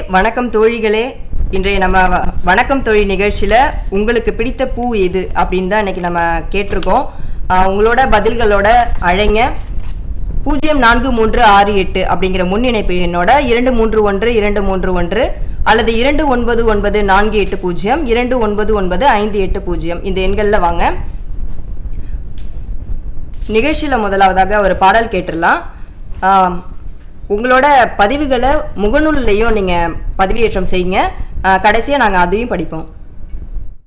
வணக்கம் தோழிகளே இன்றைய நம்ம வ- வணக்கம் தோழி நிகழ்ச்சியில் உங்களுக்கு பிடித்த பூ எது அப்படின்னு தான் இன்னைக்கு நம்ம கேட்டிருக்கோம் ஆஹ் உங்களோட பதில்களோட அழைங்க பூஜ்ஜியம் நான்கு மூன்று ஆறு எட்டு அப்படிங்கிற முன்னிணைப்பு எண்ணோட இரண்டு மூன்று ஒன்று இரண்டு மூன்று ஒன்று அல்லது இரண்டு ஒன்பது ஒன்பது நான்கு எட்டு பூஜ்ஜியம் இரண்டு ஒன்பது ஒன்பது ஐந்து எட்டு பூஜ்ஜியம் இந்த எண்களில் வாங்க நிகழ்ச்சியில் முதலாவதாக ஒரு பாடல் கேட்டுடலாம் ஆம், உங்களோட பதிவுகளை முகநூல்லையும் நீங்கள் பதிவேற்றம் செய்யுங்க கடைசியாக நாங்கள் அதையும் படிப்போம்